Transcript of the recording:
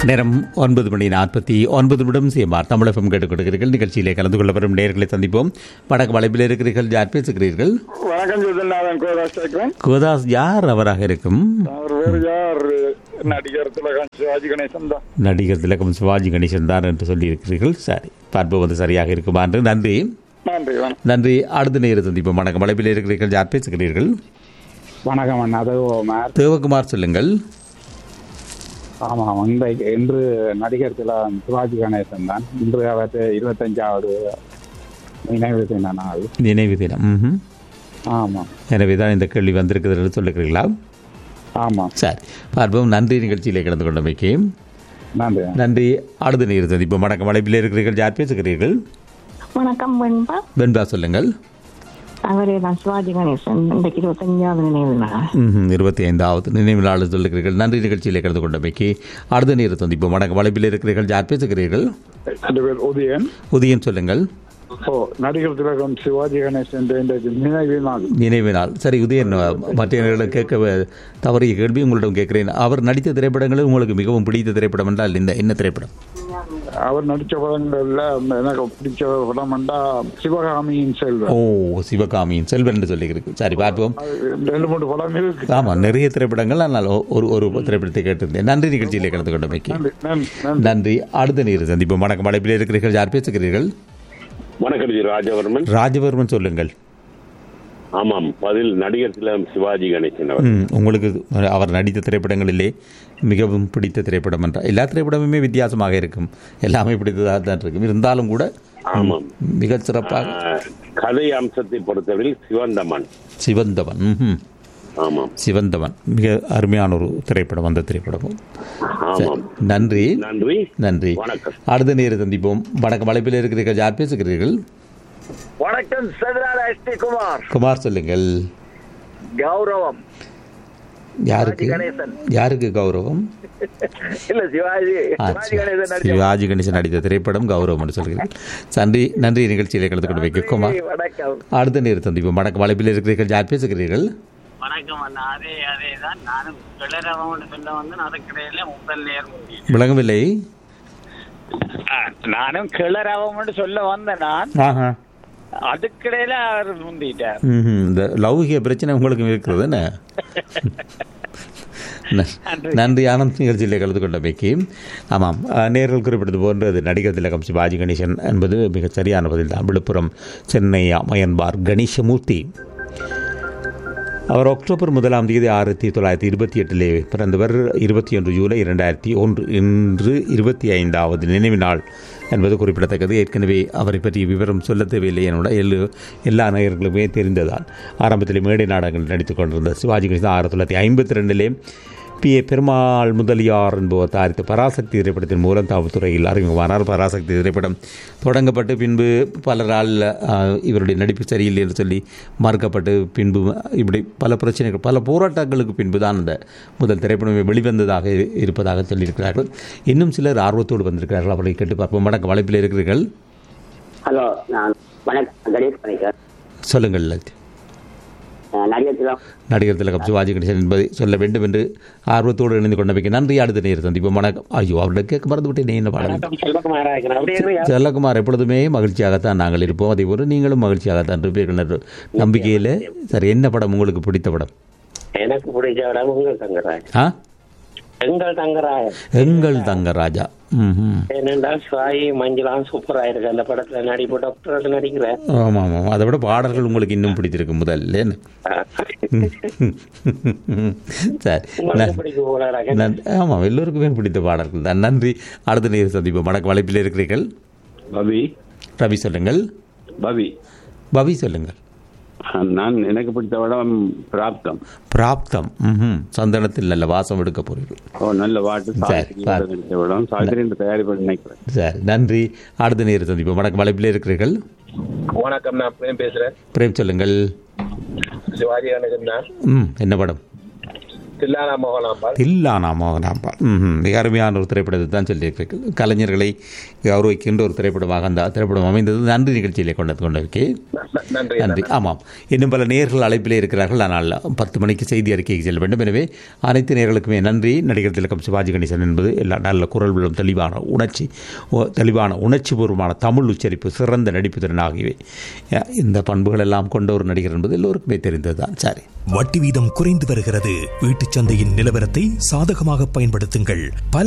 நேரம் ஒன்பது மணி நாற்பத்தி ஒன்பது நிமிடம் சேமார் தமிழகம் கேட்டுக் கொடுக்கிறீர்கள் நிகழ்ச்சியிலே கலந்து கொள்ள வரும் நேர்களை சந்திப்போம் வடக்கு வளைப்பில் இருக்கிறீர்கள் யார் பேசுகிறீர்கள் வணக்கம் சுதநாதன் கோதாஸ் கேட்கிறேன் கோதாஸ் யார் அவராக இருக்கும் அவர் வேறு யார் நடிகர் திலகம் சிவாஜி கணேசன் தான் நடிகர் திலகம் சிவாஜி கணேசன் தான் என்று சொல்லியிருக்கிறீர்கள் சரி பார்ப்பு வந்து சரியாக இருக்குமா என்று நன்றி நன்றி வணக்கம் நன்றி அடுத்த நேர சந்திப்போம் வணக்கம் வளைப்பில் இருக்கிறீர்கள் யார் பேசுகிறீர்கள் வணக்கம் அண்ணா அது மேர் தேவகுமார் சொல்லுங்கள் ஆமாம் இன்றைக்கு இன்று நடிகர் திலகம் சிவாஜி கணேசன் தான் இன்று அவர் இருபத்தஞ்சாவது நினைவு தின நாள் நினைவு தினம் ம்ஹும். ஆமாம் எனவே தான் இந்த கேள்வி வந்திருக்குது என்று சொல்லுகிறீர்களா ஆமாம் சரி பார்ப்போம் நன்றி நிகழ்ச்சியிலே கலந்து கொண்டமைக்கு நன்றி நன்றி அடுத்த நேர சந்திப்போம் வணக்கம் வளைப்பில் இருக்கிறீர்கள் யார் பேசுகிறீர்கள் வணக்கம் வெண்பா வெண்பா சொல்லுங்கள் அவரே தான் சிவாஜி கணேசன் இன்றைக்கு இருபத்தஞ்சாவது நினைவு நாள் ம்ஹும். இருபத்தி ஐந்தாவது நினைவு நாள் சொல்லுகிறீர்கள் நன்றி நிகழ்ச்சியிலே கலந்து கொண்டமைக்கு அடுத்த நேர சந்திப்போம் வணக்கம் வளைப்பில் இருக்கிறீர்கள் யார் பேசுகிறீர்கள் ரெண்டு பேர் உதயன் உதயன் சொல்லுங்கள் ஓ நடிகர் திலகம் சிவாஜி கணேசன் இன்றைக்கு நினைவு நாள் நினைவு நாள் சரி உதயன் மற்றவர்களிடம் கேட்க தவறிய கேள்வி உங்களிடம் கேட்கிறேன் அவர் நடித்த திரைப்படங்களில் உங்களுக்கு மிகவும் பிடித்த திரைப்படம் என்றால் இந்த என்ன திரைப்படம் அவர் நடிச்ச படங்கள்ல எனக்கு பிடிச்ச படம் என்றா சிவகாமியின் செல்வன் ஓ சிவகாமியின் செல்வன் என்று சொல்லியிருக்கு சரி பார்ப்போம் அது ரெண்டு மூணு படம் இருக்கு ஆமாம் நிறைய திரைப்படங்கள் ஆனால் ஒ- ஒரு ஒரு திரைப்படத்தை கேட்டிருந்தேன் நன்றி நிகழ்ச்சியிலே கலந்து கொண்டமைக்கு நன்றி நன்றி நன்றி நன்றி அடுத்த நீர் சந்திப்போம் வணக்கம் அழைப்பில் இருக்கிறீர்கள் யார் பேசுகிறீர்கள் வணக்கம் ஜி ராஜவர்மன் ராஜவர்மன் சொல்லுங்கள் ஆமாம் பதில் நடிகர் திலகம் சிவாஜி கணேசன் அவர் ம், உங்களுக்கு அவர் நடித்த திரைப்படங்களிலே மிகவும் பிடித்த திரைப்படம் என்ற எல்லா திரைப்படமுமே வித்தியாசமாக இருக்கும் எல்லாமே பிடித்ததாக தான் இருக்கும் இருந்தாலும் கூட ஆமாம் மிகச் சிறப்பாக ஆஹ், கதை அம்சத்தை பொறுத்தவரையில் சிவந்தமன் சிவந்தவன் ம்ஹும். ஆமாம் சிவந்தவன் மிக அருமையான ஒரு திரைப்படம் அந்த திரைப்படமும் ஆமாம் நன்றி நன்றி நன்றி வணக்கம். அடுத்த நேரம் சந்திப்போம் வணக்கம் அழைப்பில் இருக்கிறீர்கள் யார் பேசுகிறீர்கள் வணக்கம் சதுரால எஸ்டி குமார் குமார் சொல்லுங்கள் கௌரவம் யாருக்கு சிவாஜி கணேசன். யாருக்கு கௌரவம் இல்ல சிவாஜி ஆ, சிவாஜி கணேசன் நடிச்ச சிவாஜி கணேசன் நடித்த திரைப்படம் கௌரவம் என்று சொல்கிறீர்கள் நன்றி நன்றி நிகழ்ச்சியிலே கலந்து கொண்டு வைக்க குமார் வணக்கம் அடுத்த நேரம் சந்திப்போம் வணக்கம் அழைப்பில் இருக்கிறீர்கள் யார் பேசுகிறீர்கள் வணக்கம் அண்ணா அதே அதே தான் நானும் கிளறவன் சொல்ல வந்து அதுக்கிடையில முதல் நேர் முடியும் விளங்கவில்லை நானும் கிளறவன் சொல்ல வந்த நான் ஆஹா அதுக்கிடையில அவர் முந்திட்டார் ம்ஹும். இந்த லௌகிக பிரச்சனை உங்களுக்கு இருக்கிறது என்ன ந- நன்றி ஆனந்த் நிகழ்ச்சியில் கலந்து கொண்டமைக்கு ஆமாம் அஹ், நேர்கள் குறிப்பிட்டது போன்று அது நடிகர் திலகம் சிவாஜி கணேசன் என்பது மிகச் சரியான பதில் தான் விழுப்புரம் சென்னை மயன்பார் கணேசமூர்த்தி அவர் அக்டோபர் முதலாம் தேதி ஆயிரத்தி தொள்ளாயிரத்தி இருபத்தி எட்டிலே பிறந்தவர் இருபத்தி ஒன்று ஜூலை இரண்டாயிரத்தி ஒன்று இன்று இருபத்தி ஐந்தாவது நினைவு நாள் என்பது குறிப்பிடத்தக்கது ஏற்கனவே அவரை பற்றி விவரம் சொல்ல தேவையில்லை என்னோட எல்லா எல்லா நேயர்களுமே தெரிந்ததால் ஆரம்பத்தில் மேடை நாடகங்கள் நடித்துக் கொண்டிருந்த சிவாஜி கணேசன் ஆயிரத்தி தொள்ளாயிரத்தி ஐம்பத்தி ரெண்டிலே பி ஏ பெருமாள் முதலியார் என்பவர் தயாரித்த பராசக்தி திரைப்படத்தின் மூலம் தாவத்துறையில் அறிமுகமானார் பராசக்தி திரைப்படம் தொடங்கப்பட்டு பின்பு பலரால் ஆஹ், இவருடைய நடிப்பு சரியில்லை என்று சொல்லி மறுக்கப்பட்டு பின்பு இப்படி பல பிரச்சனைகள் பல போராட்டங்களுக்கு பின்பு தான் அந்த முதல் திரைப்படமே வெளிவந்ததாக இருப்பதாக சொல்லியிருக்கிறார்கள் இன்னும் சிலர் ஆர்வத்தோடு வந்திருக்கிறார்கள் அவர்களை கேட்டு பார்ப்போம் வணக்கம் வளைப்பில் இருக்கிறீர்கள் ஹலோ நான் வணக்கம் கணேஷ் பணிக்கர் சொல்லுங்கள் லலித். நடிகர் திலம் நடிகர் திலகம் சிவாஜி கணேசன் என்பதை சொல்ல வேண்டும் என்று ஆர்வத்தோடு இணைந்து கொண்டமைக்கு நன்றி அடுத்த நேரம் சந்திப்போம் வணக்கம் ஐயோ அவருடைய கேட்க மறந்து விட்டேன் என்ன பாடம் செல்வகுமாரா இருக்கிறேன் அப்படியே இரு. செல்லகுமார் எப்பொழுதுமே மகிழ்ச்சியாகத்தான் நாங்கள் இருப்போம் அதே போல நீங்களும் மகிழ்ச்சியாகத்தான் இருப்பீர்கள் என்ற நம்பிக்கையில் சரி என்ன படம் உங்களுக்கு பிடித்த படம் எனக்கு பிடிச்ச இடம் உங்கள் தங்கராஜ் ஆ எங்கள் தங்கராஜ் எங்கள் தங்கராஜா ம் ஏனென்றால் சாயி மஞ்சளாம் சூப்பரா இருக்கு அந்த படத்துல நடிப்பு டாக்டர் நடிக்கிறேன் ஆமாம் ஆமாம் அதை விட பாடல்கள் உங்களுக்கு இன்னும் பிடித்திருக்கு முதல்ல என்ன? சரி உங்களுக்கு நன்- பிடிக்கும் போல இருக்கு. நன்- ஆமாம் எல்லோருக்குமே பிடித்த பாடல்கள் தான் நன்றி அடுத்த நேரம் சந்திப்போம் வணக்கம் வளைப்பில் இருக்கிறீர்கள் பவி ரவி சொல்லுங்கள் பவி பவி சொல்லுங்கள் நான் எனக்கு பிடித்த படம் பிராப்தம் பிராப்தம் ம் சந்தனத்தில் நல்ல வாசம் எடுக்க போறீர்கள் ஓ நல்ல பாட்டு சரி, சாவித்திரி பாரு. நடித்த படம் சாவித்திரி என்று தயாரிப்பு நினைக்கிறேன் சரி நன்றி அடுத்த நேரம் சந்திப்போம் வணக்கம் வளைப்பில் இருக்கிறீர்கள் வணக்கம் நான் பிரேம் பேசுறேன் பிரேம் சொல்லுங்கள் சிவாஜி கணேசன் தான் ம் என்ன படம் தில்லானா மோகனாம்பாள் தில்லானா மோகனாம்பாள் ம் மிக அருமையான ஒரு திரைப்படத்தை தான் சொல்லியிருக்கிறீர்கள் கலைஞர்களை கௌரவிக்கின்ற ஒரு திரைப்படமாக அந்த திரைப்படம் அமைந்தது நன்றி நிகழ்ச்சியிலே கொண்டு கொண்டிருக்கேன் ந- நன்றி நன்றி ஆமாம் இன்னும் பல நேர்கள் அழைப்பிலே இருக்கிறார்கள் ஆனால் பத்து மணிக்கு செய்தி அறிக்கைக்கு செல்ல வேண்டும் எனவே அனைத்து நேர்களுக்குமே நன்றி நடிகர் திலகம் சிவாஜி கணேசன் என்பது எல்லா நல்ல குரல் விழும் தெளிவான உணர்ச்சி ஓ- தெளிவான உணர்ச்சிபூர்வமான தமிழ் உச்சரிப்பு சிறந்த நடிப்பு திறன் ஆகியவை அஹ், இந்த பண்புகள் எல்லாம் கொண்ட ஒரு நடிகர் என்பது எல்லோருக்குமே தெரிந்ததுதான் சரி வட்டி வீதம் குறைந்து வருகிறது வீட்டுச் சந்தையின் நிலவரத்தை சாதகமாக பயன்படுத்துங்கள் பல